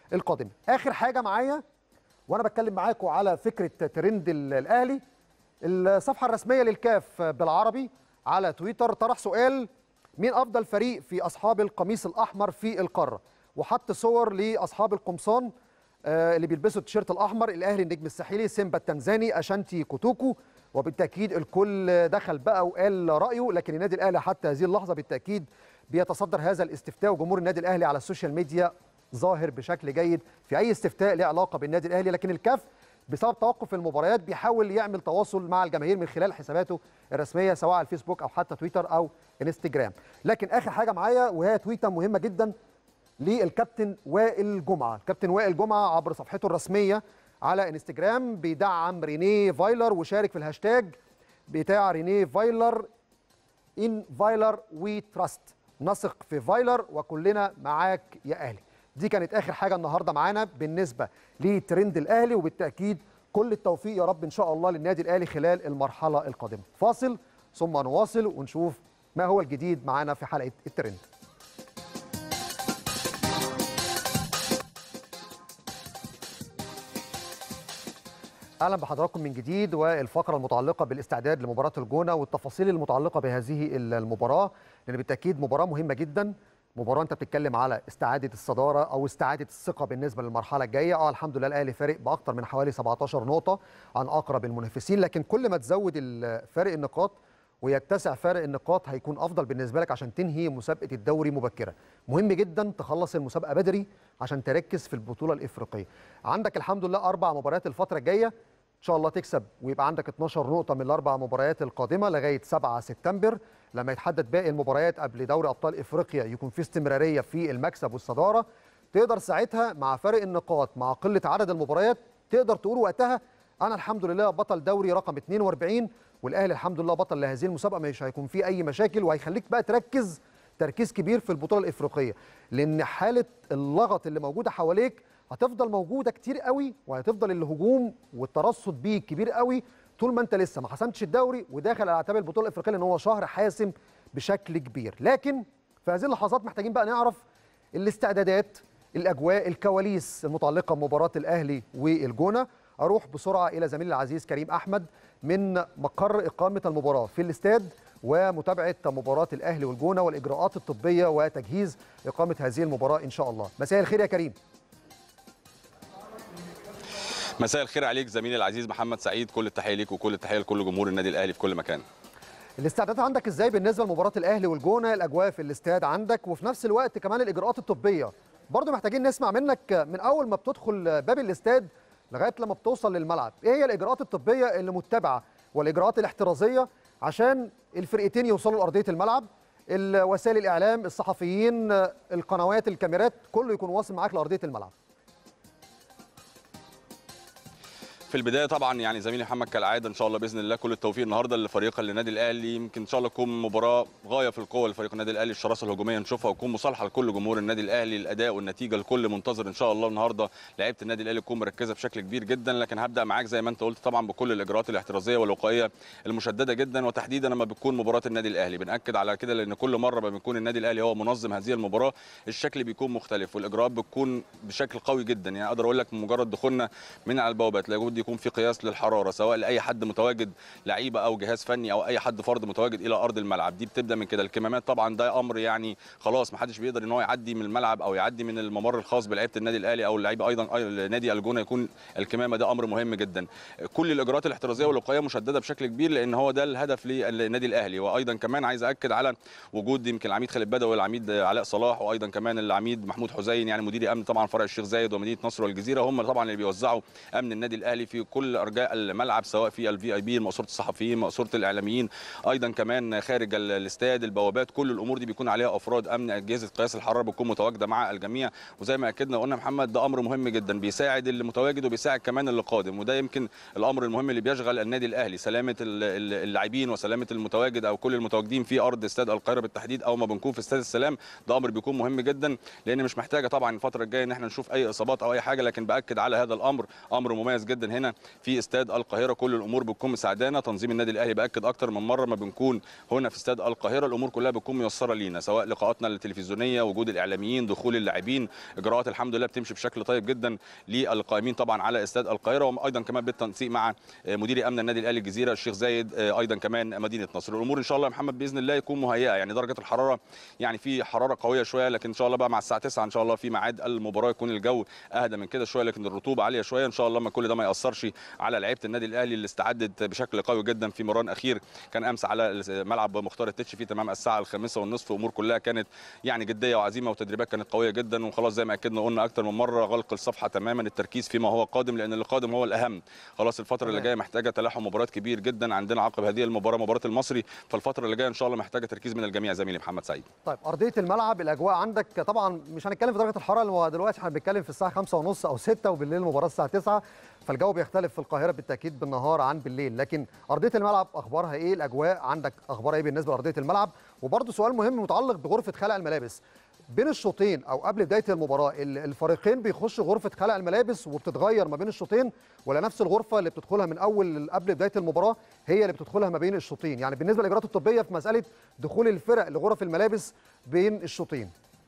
القادمه اخر حاجه معايا وانا بتكلم معاكم على فكره ترند الاهلي الصفحه الرسميه للكاف بالعربي على تويتر طرح سؤال مين افضل فريق في اصحاب القميص الاحمر في القاره وحط صور لاصحاب القمصان اللي بيلبسوا التيشيرت الاحمر الاهلي النجم الساحلي سيمبا التنزاني اشانتي كوتوكو وبالتاكيد الكل دخل بقى وقال رايه لكن النادي الاهلي حتى هذه اللحظه بالتاكيد بيتصدر هذا الاستفتاء وجمهور النادي الاهلي على السوشيال ميديا ظاهر بشكل جيد في اي استفتاء له علاقه بالنادي الاهلي لكن الكاف بسبب توقف المباريات بيحاول يعمل تواصل مع الجماهير من خلال حساباته الرسميه سواء على الفيسبوك او حتى تويتر او انستجرام لكن اخر حاجه معايا وهي تويته مهمه جدا للكابتن وائل جمعه الكابتن وائل جمعه عبر صفحته الرسميه على انستجرام بيدعم رينيه فايلر وشارك في الهاشتاج بتاع رينيه فايلر ان فايلر وي تراست نثق في فايلر وكلنا معاك يا اهلي دي كانت اخر حاجه النهارده معانا بالنسبه لترند الاهلي وبالتاكيد كل التوفيق يا رب ان شاء الله للنادي الاهلي خلال المرحله القادمه فاصل ثم نواصل ونشوف ما هو الجديد معانا في حلقه الترند اهلا بحضراتكم من جديد والفقره المتعلقه بالاستعداد لمباراه الجونه والتفاصيل المتعلقه بهذه المباراه لان بالتاكيد مباراه مهمه جدا مباراه انت بتتكلم على استعاده الصداره او استعاده الثقه بالنسبه للمرحله الجايه اه الحمد لله الاهلي فارق باكثر من حوالي 17 نقطه عن اقرب المنافسين لكن كل ما تزود فارق النقاط ويتسع فارق النقاط هيكون افضل بالنسبه لك عشان تنهي مسابقه الدوري مبكرا مهم جدا تخلص المسابقه بدري عشان تركز في البطوله الافريقيه عندك الحمد لله اربع مباريات الفتره الجايه ان شاء الله تكسب ويبقى عندك 12 نقطه من الاربع مباريات القادمه لغايه 7 سبتمبر لما يتحدد باقي المباريات قبل دوري ابطال افريقيا يكون في استمراريه في المكسب والصداره تقدر ساعتها مع فرق النقاط مع قله عدد المباريات تقدر تقول وقتها انا الحمد لله بطل دوري رقم 42 والاهلي الحمد لله بطل لهذه المسابقه مش هيكون في اي مشاكل وهيخليك بقى تركز تركيز كبير في البطوله الافريقيه لان حاله اللغط اللي موجوده حواليك هتفضل موجوده كتير قوي وهتفضل الهجوم والترصد بيك كبير قوي طول ما انت لسه ما حسمتش الدوري وداخل على اعتاب البطوله الافريقيه لان هو شهر حاسم بشكل كبير لكن في هذه اللحظات محتاجين بقى نعرف الاستعدادات الاجواء الكواليس المتعلقه بمباراه الاهلي والجونه اروح بسرعه الى زميلي العزيز كريم احمد من مقر اقامه المباراه في الاستاد ومتابعه مباراه الاهلي والجونه والاجراءات الطبيه وتجهيز اقامه هذه المباراه ان شاء الله مساء الخير يا كريم مساء الخير عليك زميلي العزيز محمد سعيد كل التحيه ليك وكل التحيه لكل جمهور النادي الاهلي في كل مكان الاستعدادات عندك ازاي بالنسبه لمباراه الاهلي والجونه الاجواء في الاستاد عندك وفي نفس الوقت كمان الاجراءات الطبيه برضو محتاجين نسمع منك من اول ما بتدخل باب الاستاد لغايه لما بتوصل للملعب ايه هي الاجراءات الطبيه اللي متبعه والاجراءات الاحترازيه عشان الفرقتين يوصلوا لارضيه الملعب وسائل الاعلام الصحفيين القنوات الكاميرات كله يكون واصل معاك لارضيه الملعب في البدايه طبعا يعني زميلي محمد كالعاده ان شاء الله باذن الله كل التوفيق النهارده لفريق النادي الاهلي يمكن ان شاء الله تكون مباراه غايه في القوه لفريق النادي الاهلي الشراسه الهجوميه نشوفها وتكون مصالحه لكل جمهور النادي الاهلي الاداء والنتيجه الكل منتظر ان شاء الله النهارده لعيبه النادي الاهلي تكون مركزه بشكل كبير جدا لكن هبدا معاك زي ما انت قلت طبعا بكل الاجراءات الاحترازيه والوقائيه المشدده جدا وتحديدا لما بتكون مباراه النادي الاهلي بناكد على كده لان كل مره ما بيكون النادي الاهلي هو منظم هذه المباراه الشكل بيكون مختلف والاجراءات بتكون بشكل قوي جدا يعني اقدر اقول لك مجرد دخولنا من على البوابات لابد يكون في قياس للحراره سواء لاي حد متواجد لعيبه او جهاز فني او اي حد فرد متواجد الى ارض الملعب دي بتبدا من كده الكمامات طبعا ده امر يعني خلاص ما حدش بيقدر ان هو يعدي من الملعب او يعدي من الممر الخاص بلعيبه النادي الاهلي او اللعيبه ايضا نادي الجونه يكون الكمامه ده امر مهم جدا كل الاجراءات الاحترازيه والوقائيه مشدده بشكل كبير لان هو ده الهدف للنادي الاهلي وايضا كمان عايز اكد على وجود يمكن العميد خالد بدوي والعميد علاء صلاح وايضا كمان العميد محمود حسين يعني مدير امن طبعا فرع الشيخ زايد ومدينه نصر والجزيره هم طبعا اللي بيوزعوا امن النادي الاهلي في كل ارجاء الملعب سواء في الفي اي بي مقصوره الصحفيين مقصوره الاعلاميين ايضا كمان خارج الاستاد البوابات كل الامور دي بيكون عليها افراد امن اجهزه قياس الحراره بتكون متواجده مع الجميع وزي ما اكدنا وقلنا محمد ده امر مهم جدا بيساعد اللي متواجد وبيساعد كمان اللي قادم وده يمكن الامر المهم اللي بيشغل النادي الاهلي سلامه اللاعبين وسلامه المتواجد او كل المتواجدين في ارض استاد القاهره بالتحديد او ما بنكون في استاد السلام ده امر بيكون مهم جدا لان مش محتاجه طبعا الفتره الجايه ان احنا نشوف اي اصابات او اي حاجه لكن باكد على هذا الامر امر مميز جدا هنا في استاد القاهره كل الامور بتكون مساعدانا تنظيم النادي الاهلي باكد اكتر من مره ما بنكون هنا في استاد القاهره الامور كلها بتكون ميسره لينا سواء لقاءاتنا التلفزيونيه وجود الاعلاميين دخول اللاعبين اجراءات الحمد لله بتمشي بشكل طيب جدا للقائمين طبعا على استاد القاهره وايضا كمان بالتنسيق مع مدير امن النادي الاهلي الجزيره الشيخ زايد ايضا كمان مدينه نصر الامور ان شاء الله يا محمد باذن الله يكون مهيئه يعني درجه الحراره يعني في حراره قويه شويه لكن ان شاء الله بقى مع الساعه 9 ان شاء الله في ميعاد المباراه يكون الجو اهدى من كده شويه لكن الرطوبه عاليه شويه ان شاء الله ما كل ده ما ياثرش على لعيبه النادي الاهلي اللي استعدت بشكل قوي جدا في مران اخير كان امس على ملعب مختار التتش في تمام الساعه الخامسة والنصف امور كلها كانت يعني جديه وعزيمه وتدريبات كانت قويه جدا وخلاص زي ما اكدنا قلنا اكتر من مره غلق الصفحه تماما التركيز فيما هو قادم لان اللي قادم هو الاهم خلاص الفتره اللي جايه محتاجه تلاحم مباريات كبير جدا عندنا عقب هذه المباراه مباراه المصري فالفتره اللي جايه ان شاء الله محتاجه تركيز من الجميع زميلي محمد سعيد طيب ارضيه الملعب الاجواء عندك طبعا مش هنتكلم في درجه الحراره اللي دلوقتي احنا بنتكلم في الساعه 5 ونص او 6 وبالليل المباراه الساعه 9 فالجو بيختلف في القاهره بالتاكيد بالنهار عن بالليل لكن ارضيه الملعب اخبارها ايه الاجواء عندك اخبارها ايه بالنسبه لارضيه الملعب وبرده سؤال مهم متعلق بغرفه خلع الملابس بين الشوطين او قبل بدايه المباراه الفريقين بيخشوا غرفه خلع الملابس وبتتغير ما بين الشوطين ولا نفس الغرفه اللي بتدخلها من اول قبل بدايه المباراه هي اللي بتدخلها ما بين الشوطين يعني بالنسبه للاجراءات الطبيه في مساله دخول الفرق لغرف الملابس بين الشوطين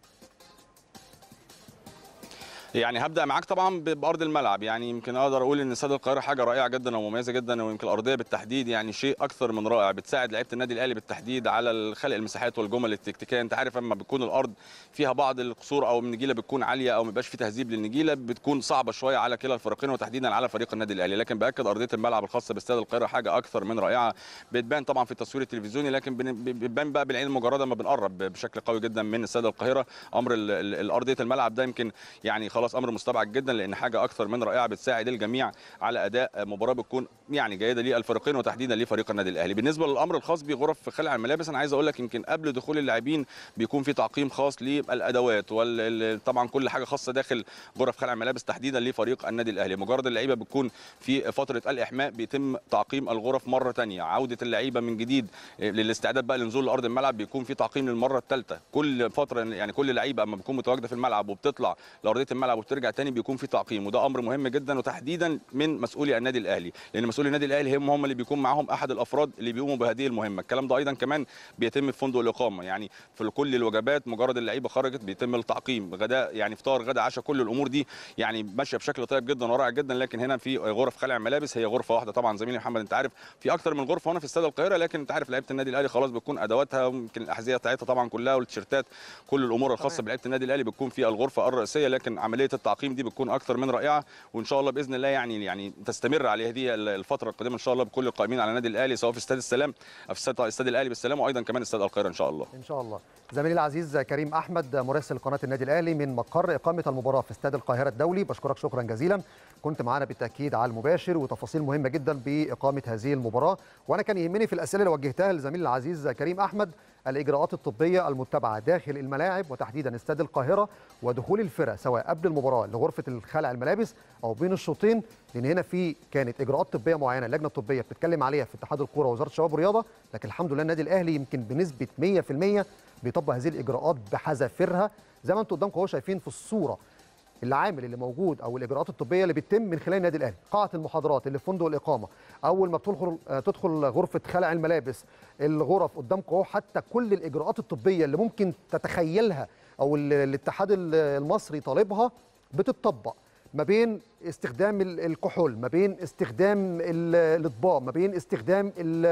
يعني هبدا معاك طبعا بارض الملعب يعني يمكن اقدر اقول ان استاد القاهره حاجه رائعه جدا ومميزه جدا ويمكن الارضيه بالتحديد يعني شيء اكثر من رائع بتساعد لعيبه النادي الاهلي بالتحديد على خلق المساحات والجمل التكتيكيه انت عارف اما بتكون الارض فيها بعض القصور او النجيله بتكون عاليه او ما بيبقاش في تهذيب للنجيله بتكون صعبه شويه على كلا الفريقين وتحديدا على فريق النادي الاهلي لكن باكد ارضيه الملعب الخاصه باستاد القاهره حاجه اكثر من رائعه بتبان طبعا في التصوير التلفزيوني لكن بتبان بقى بالعين المجرده لما بنقرب بشكل قوي جدا من استاد القاهره امر الارضيه الملعب ده يمكن يعني خلاص امر مستبعد جدا لان حاجه اكثر من رائعه بتساعد الجميع على اداء مباراه بتكون يعني جيده للفريقين وتحديدا لفريق النادي الاهلي بالنسبه للامر الخاص بغرف خلع الملابس انا عايز اقول لك يمكن قبل دخول اللاعبين بيكون في تعقيم خاص للادوات وطبعا كل حاجه خاصه داخل غرف خلع الملابس تحديدا لفريق النادي الاهلي مجرد اللعيبه بتكون في فتره الاحماء بيتم تعقيم الغرف مره ثانيه عوده اللعيبه من جديد للاستعداد بقى لنزول لارض الملعب بيكون في تعقيم للمره الثالثه كل فتره يعني كل لعيبه اما بتكون متواجده في الملعب وبتطلع لارضيه الملعب وبترجع ثاني بيكون في تعقيم وده امر مهم جدا وتحديدا من مسؤولي النادي الاهلي لان مسؤولي النادي الاهلي هم هم اللي بيكون معاهم احد الافراد اللي بيقوموا بهذه المهمه الكلام ده ايضا كمان بيتم في فندق الاقامه يعني في كل الوجبات مجرد اللعيبه خرجت بيتم التعقيم غداء يعني فطار غدا عشاء كل الامور دي يعني ماشيه بشكل طيب جدا ورائع جدا لكن هنا في غرف خلع ملابس هي غرفه واحده طبعا زميلي محمد انت عارف في اكتر من غرفه هنا في استاد القاهره لكن انت عارف لعيبه النادي الاهلي خلاص بتكون ادواتها ممكن الاحذيه بتاعتها طبعا كلها والتيشيرتات كل الامور الخاصه بلعيبه النادي الاهلي بتكون في الغرفه الرئيسيه لكن عمليه التعقيم دي بتكون اكثر من رائعه وان شاء الله باذن الله يعني يعني تستمر على هذه الفتره القادمه ان شاء الله بكل القائمين على النادي الاهلي سواء في استاد السلام او في استاد استاد الاهلي بالسلام وايضا كمان استاد القاهره ان شاء الله ان شاء الله زميلي العزيز كريم احمد مراسل قناه النادي الاهلي من مقر اقامه المباراه في استاد القاهره الدولي بشكرك شكرا جزيلا كنت معانا بالتاكيد على المباشر وتفاصيل مهمه جدا باقامه هذه المباراه وانا كان يهمني في الاسئله اللي وجهتها لزميلي العزيز كريم احمد الاجراءات الطبيه المتبعه داخل الملاعب وتحديدا استاد القاهره ودخول الفرق سواء قبل المباراه لغرفه الخلع الملابس او بين الشوطين لان هنا في كانت اجراءات طبيه معينه اللجنه الطبيه بتتكلم عليها في اتحاد الكوره ووزاره الشباب والرياضه لكن الحمد لله النادي الاهلي يمكن بنسبه 100% بيطبق هذه الاجراءات بحذافيرها زي ما انتم قدامكم اهو شايفين في الصوره العامل اللي موجود او الاجراءات الطبيه اللي بتتم من خلال النادي الاهلي قاعه المحاضرات اللي في فندق الاقامه اول ما بتدخل تدخل غرفه خلع الملابس الغرف قدامكم اهو حتى كل الاجراءات الطبيه اللي ممكن تتخيلها او الاتحاد المصري طالبها بتطبق ما بين استخدام الكحول ما بين استخدام الاطباق ما بين استخدام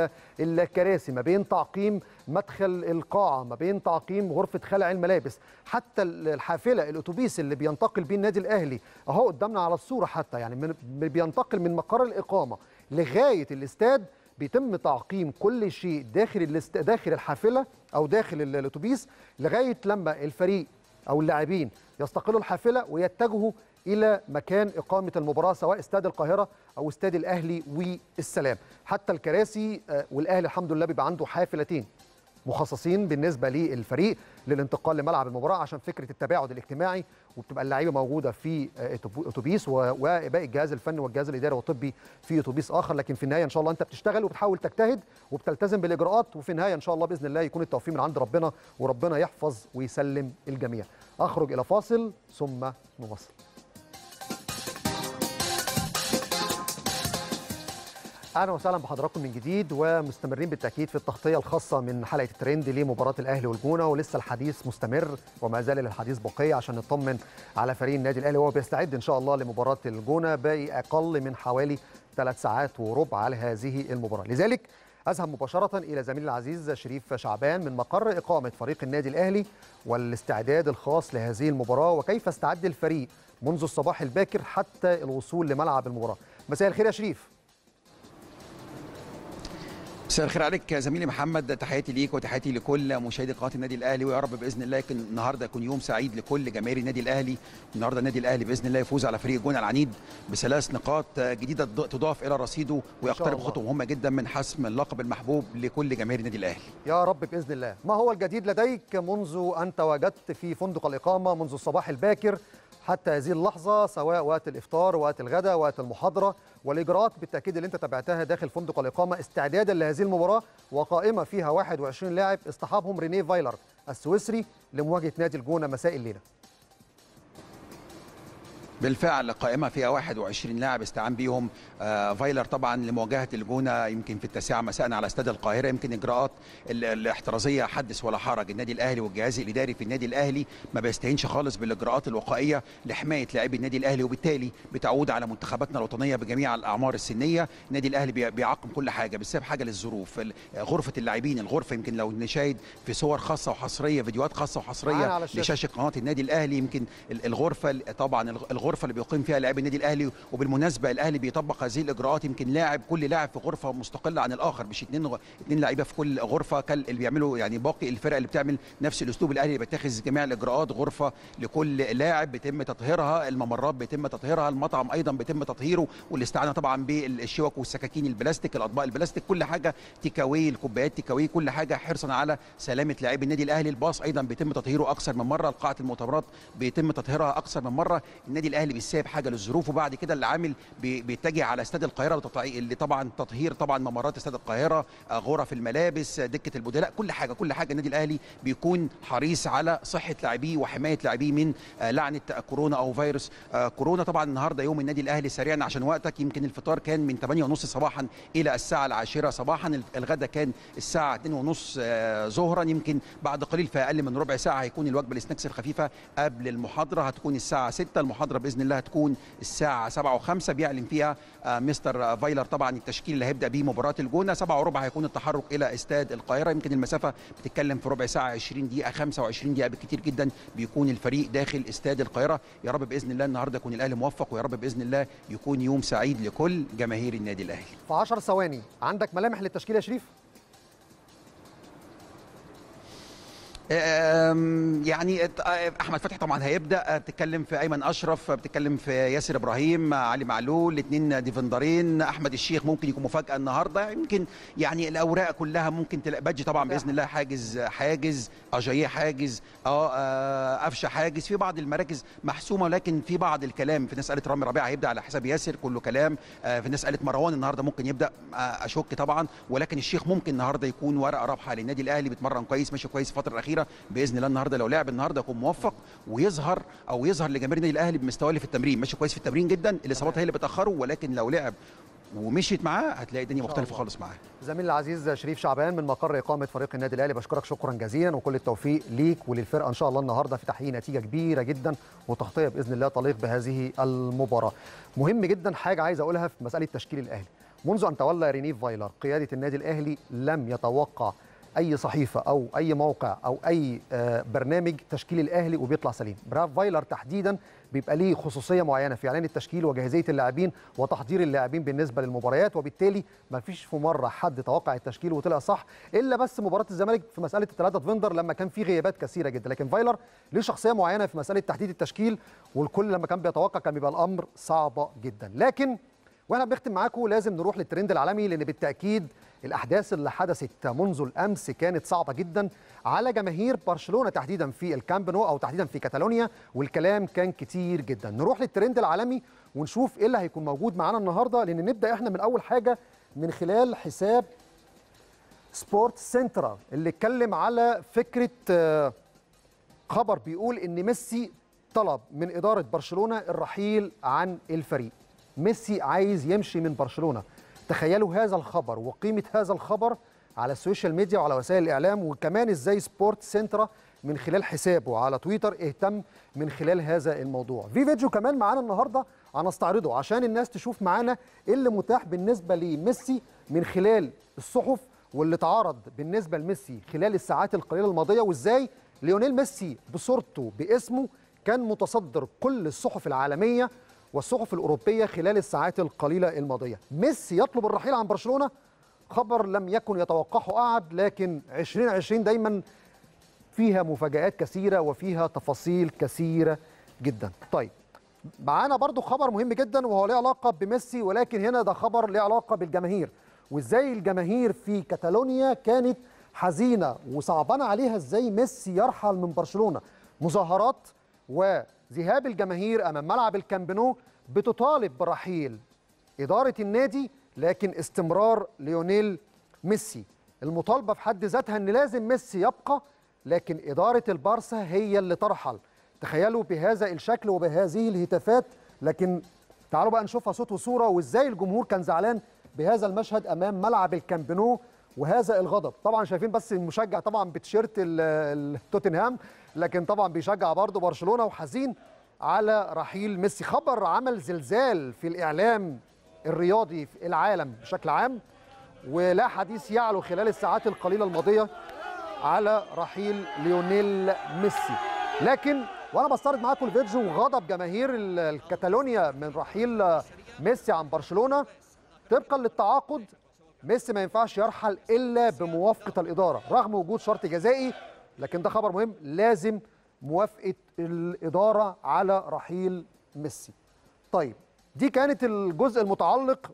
الكراسي ما بين تعقيم مدخل القاعه ما بين تعقيم غرفه خلع الملابس حتى الحافله الاتوبيس اللي بينتقل بيه النادي الاهلي اهو قدامنا على الصوره حتى يعني من بينتقل من مقر الاقامه لغايه الاستاد بيتم تعقيم كل شيء داخل الاست... داخل الحافله او داخل الاتوبيس لغايه لما الفريق او اللاعبين يستقلوا الحافله ويتجهوا الى مكان اقامه المباراه سواء استاد القاهره او استاد الاهلي والسلام حتى الكراسي والاهلي الحمد لله بيبقى عنده حافلتين مخصصين بالنسبه للفريق للانتقال لملعب المباراه عشان فكره التباعد الاجتماعي وبتبقى اللعيبه موجوده في اتوبيس وباقي الجهاز الفني والجهاز الاداري والطبي في اتوبيس اخر لكن في النهايه ان شاء الله انت بتشتغل وبتحاول تجتهد وبتلتزم بالاجراءات وفي النهايه ان شاء الله باذن الله يكون التوفيق من عند ربنا وربنا يحفظ ويسلم الجميع اخرج الى فاصل ثم نواصل اهلا وسهلا بحضراتكم من جديد ومستمرين بالتاكيد في التغطيه الخاصه من حلقه الترند لمباراه الاهلي والجونه ولسه الحديث مستمر وما زال الحديث بقيه عشان نطمن على فريق النادي الاهلي وهو بيستعد ان شاء الله لمباراه الجونه باقي اقل من حوالي ثلاث ساعات وربع على هذه المباراه لذلك اذهب مباشره الى زميلي العزيز شريف شعبان من مقر اقامه فريق النادي الاهلي والاستعداد الخاص لهذه المباراه وكيف استعد الفريق منذ الصباح الباكر حتى الوصول لملعب المباراه مساء الخير يا شريف مساء الخير عليك يا زميلي محمد تحياتي ليك وتحياتي لكل مشاهدي قناه النادي الاهلي ويا رب باذن الله يكون النهارده يكون يوم سعيد لكل جماهير النادي الاهلي النهارده النادي الاهلي باذن الله يفوز على فريق الجونه العنيد بثلاث نقاط جديده تضاف الى رصيده ويقترب خطوه مهمه جدا من حسم اللقب المحبوب لكل جماهير النادي الاهلي يا رب باذن الله ما هو الجديد لديك منذ ان تواجدت في فندق الاقامه منذ الصباح الباكر حتى هذه اللحظة سواء وقت الإفطار وقت الغداء وقت المحاضرة والإجراءات بالتأكيد اللي أنت تابعتها داخل فندق الإقامة استعدادا لهذه المباراة وقائمة فيها 21 لاعب اصطحابهم رينيه فايلر السويسري لمواجهة نادي الجونة مساء الليلة بالفعل قائمه فيها 21 لاعب استعان بيهم آه فايلر طبعا لمواجهه الجونه يمكن في التاسعه مساء على استاد القاهره يمكن اجراءات الاحترازيه حدث ولا حرج النادي الاهلي والجهاز الاداري في النادي الاهلي ما بيستهينش خالص بالاجراءات الوقائيه لحمايه لاعبي النادي الاهلي وبالتالي بتعود على منتخباتنا الوطنيه بجميع الاعمار السنيه النادي الاهلي بيعقم كل حاجه بسبب حاجه للظروف غرفه اللاعبين الغرفه يمكن لو نشاهد في صور خاصه وحصريه فيديوهات خاصه وحصريه لشاشه قناه النادي الاهلي يمكن الغرفه طبعا الغرفه اللي بيقيم فيها لاعبي النادي الاهلي وبالمناسبه الاهلي بيطبق هذه الاجراءات يمكن لاعب كل لاعب في غرفه مستقله عن الاخر مش اثنين اثنين لعيبه في كل غرفه اللي بيعملوا يعني باقي الفرق اللي بتعمل نفس الاسلوب الاهلي بيتخذ جميع الاجراءات غرفه لكل لاعب بيتم تطهيرها الممرات بيتم تطهيرها المطعم ايضا بيتم تطهيره والاستعانه طبعا بالشوك والسكاكين البلاستيك الاطباق البلاستيك كل حاجه تيكاوي الكوبايات تيكاوي كل حاجه حرصا على سلامه لاعبي النادي الاهلي الباص ايضا بيتم تطهيره اكثر من مره قاعه المؤتمرات بيتم تطهيرها اكثر من مره النادي الاهلي بيساب حاجه للظروف وبعد كده العامل بيتجه على استاد القاهره اللي طبعا تطهير طبعا ممرات استاد القاهره غرف الملابس دكه البدلاء كل حاجه كل حاجه النادي الاهلي بيكون حريص على صحه لاعبيه وحمايه لاعبيه من لعنه كورونا او فيروس كورونا طبعا النهارده يوم النادي الاهلي سريعا عشان وقتك يمكن الفطار كان من 8:30 صباحا الى الساعه العاشرة صباحا الغداء كان الساعه 2:30 ظهرا يمكن بعد قليل في اقل من ربع ساعه هيكون الوجبه السناكس الخفيفه قبل المحاضره هتكون الساعه 6 المحاضره باذن الله هتكون الساعة 7 و5 بيعلن فيها مستر فايلر طبعا التشكيل اللي هيبدأ بيه مباراة الجونة 7 وربع هيكون التحرك إلى استاد القاهرة يمكن المسافة بتتكلم في ربع ساعة 20 دقيقة 25 دقيقة بالكثير جدا بيكون الفريق داخل استاد القاهرة يا رب بإذن الله النهاردة يكون الأهلي موفق ويا رب بإذن الله يكون يوم سعيد لكل جماهير النادي الأهلي في 10 ثواني عندك ملامح للتشكيل يا شريف؟ يعني احمد فتحي طبعا هيبدا بتتكلم في ايمن اشرف بتتكلم في ياسر ابراهيم علي معلول الاثنين ديفندرين احمد الشيخ ممكن يكون مفاجاه النهارده يمكن يعني الاوراق كلها ممكن تلاقي بادجي طبعا باذن الله حاجز حاجز اجاييه حاجز اه قفشه حاجز في بعض المراكز محسومه ولكن في بعض الكلام في ناس قالت رامي ربيعه هيبدا على حساب ياسر كله كلام آه في ناس قالت مروان النهارده ممكن يبدا آه اشك طبعا ولكن الشيخ ممكن النهارده يكون ورقه رابحه للنادي الاهلي بيتمرن كويس ماشي كويس الفتره الاخيره باذن الله النهارده لو لعب النهارده يكون موفق ويظهر او يظهر لجماهير النادي الاهلي بمستواه اللي في التمرين ماشي كويس في التمرين جدا الاصابات هي اللي بتاخره ولكن لو لعب ومشيت معاه هتلاقي الدنيا مختلفه خالص معاه زميلي العزيز شريف شعبان من مقر اقامه فريق النادي الاهلي بشكرك شكرا جزيلا وكل التوفيق ليك وللفرقه ان شاء الله النهارده في تحقيق نتيجه كبيره جدا وتغطيه باذن الله تليق بهذه المباراه مهم جدا حاجه عايز اقولها في مساله تشكيل الاهلي منذ ان تولى رينيف فايلر قياده النادي الاهلي لم يتوقع اي صحيفه او اي موقع او اي برنامج تشكيل الاهلي وبيطلع سليم براف فايلر تحديدا بيبقى ليه خصوصيه معينه في اعلان التشكيل وجاهزيه اللاعبين وتحضير اللاعبين بالنسبه للمباريات وبالتالي ما فيش في مره حد توقع التشكيل وطلع صح الا بس مباراه الزمالك في مساله الثلاثه فيندر لما كان في غيابات كثيره جدا لكن فايلر ليه شخصيه معينه في مساله تحديد التشكيل والكل لما كان بيتوقع كان بيبقى الامر صعب جدا لكن واحنا بنختم معاكم لازم نروح للترند العالمي لان بالتاكيد الاحداث اللي حدثت منذ الامس كانت صعبه جدا على جماهير برشلونه تحديدا في الكامب نو او تحديدا في كاتالونيا والكلام كان كتير جدا نروح للترند العالمي ونشوف ايه اللي هيكون موجود معانا النهارده لان نبدا احنا من اول حاجه من خلال حساب سبورت سنترال اللي اتكلم على فكره خبر بيقول ان ميسي طلب من اداره برشلونه الرحيل عن الفريق ميسي عايز يمشي من برشلونه تخيلوا هذا الخبر وقيمه هذا الخبر على السوشيال ميديا وعلى وسائل الاعلام وكمان ازاي سبورت سنترا من خلال حسابه على تويتر اهتم من خلال هذا الموضوع في فيديو كمان معانا النهارده هنستعرضه عشان الناس تشوف معانا ايه اللي متاح بالنسبه لميسي من خلال الصحف واللي اتعرض بالنسبه لميسي خلال الساعات القليله الماضيه وازاي ليونيل ميسي بصورته باسمه كان متصدر كل الصحف العالميه والصحف الاوروبيه خلال الساعات القليله الماضيه ميسي يطلب الرحيل عن برشلونه خبر لم يكن يتوقعه احد لكن 2020 دايما فيها مفاجآت كثيرة وفيها تفاصيل كثيرة جدا طيب معانا برضو خبر مهم جدا وهو له علاقة بميسي ولكن هنا ده خبر له علاقة بالجماهير وازاي الجماهير في كاتالونيا كانت حزينة وصعبانة عليها ازاي ميسي يرحل من برشلونة مظاهرات وذهاب الجماهير أمام ملعب الكامبنو بتطالب برحيل إدارة النادي لكن استمرار ليونيل ميسي المطالبة في حد ذاتها أن لازم ميسي يبقى لكن إدارة البارسا هي اللي ترحل تخيلوا بهذا الشكل وبهذه الهتافات لكن تعالوا بقى نشوفها صوت وصورة وإزاي الجمهور كان زعلان بهذا المشهد أمام ملعب الكامبنو وهذا الغضب طبعا شايفين بس المشجع طبعا بتشيرت توتنهام لكن طبعا بيشجع برضه برشلونة وحزين على رحيل ميسي خبر عمل زلزال في الإعلام الرياضي في العالم بشكل عام ولا حديث يعلو خلال الساعات القليلة الماضية على رحيل ليونيل ميسي لكن وانا بستعرض معاكم الفيديو غضب جماهير الكتالونيا من رحيل ميسي عن برشلونه طبقا للتعاقد ميسي ما ينفعش يرحل الا بموافقه الاداره رغم وجود شرط جزائي لكن ده خبر مهم لازم موافقه الاداره على رحيل ميسي طيب دي كانت الجزء المتعلق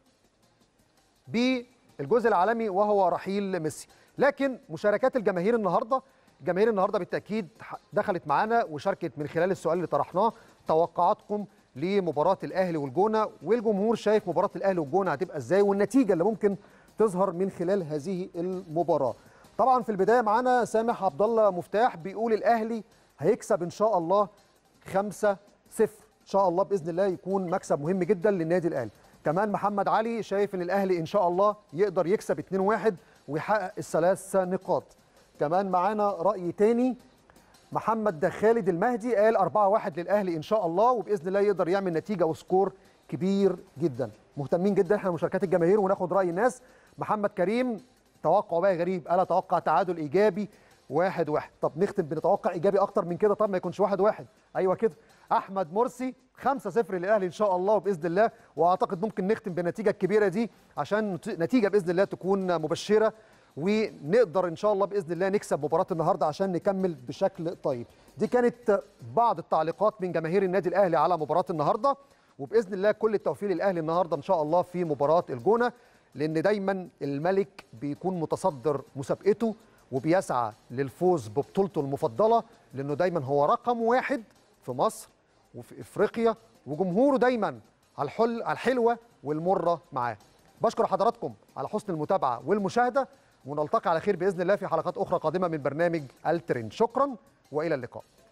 بالجزء العالمي وهو رحيل ميسي لكن مشاركات الجماهير النهارده الجماهير النهارده بالتاكيد دخلت معانا وشاركت من خلال السؤال اللي طرحناه توقعاتكم لمباراه الاهلي والجونه والجمهور شايف مباراه الاهلي والجونه هتبقى ازاي والنتيجه اللي ممكن تظهر من خلال هذه المباراه طبعا في البدايه معانا سامح عبد الله مفتاح بيقول الاهلي هيكسب ان شاء الله 5 0 ان شاء الله باذن الله يكون مكسب مهم جدا للنادي الاهلي كمان محمد علي شايف ان الاهلي ان شاء الله يقدر يكسب 2 1 ويحقق الثلاث نقاط كمان معانا رأي تاني محمد خالد المهدي قال 4-1 للأهلي إن شاء الله وبإذن الله يقدر يعمل نتيجة وسكور كبير جدا مهتمين جدا احنا مشاركات الجماهير وناخد رأي الناس محمد كريم توقع بقى غريب قال اتوقع تعادل ايجابي واحد واحد طب نختم بنتوقع ايجابي اكتر من كده طب ما يكونش واحد واحد ايوه كده احمد مرسي 5 0 للاهلي ان شاء الله وباذن الله واعتقد ممكن نختم بالنتيجه الكبيره دي عشان نتيجه باذن الله تكون مبشره ونقدر ان شاء الله باذن الله نكسب مباراه النهارده عشان نكمل بشكل طيب دي كانت بعض التعليقات من جماهير النادي الاهلي على مباراه النهارده وباذن الله كل التوفيق للاهلي النهارده ان شاء الله في مباراه الجونه لان دايما الملك بيكون متصدر مسابقته وبيسعى للفوز ببطولته المفضله لانه دايما هو رقم واحد في مصر وفي افريقيا وجمهوره دايما على الحل على الحلوه والمره معاه بشكر حضراتكم على حسن المتابعه والمشاهده ونلتقي على خير باذن الله في حلقات اخرى قادمه من برنامج الترند شكرا والى اللقاء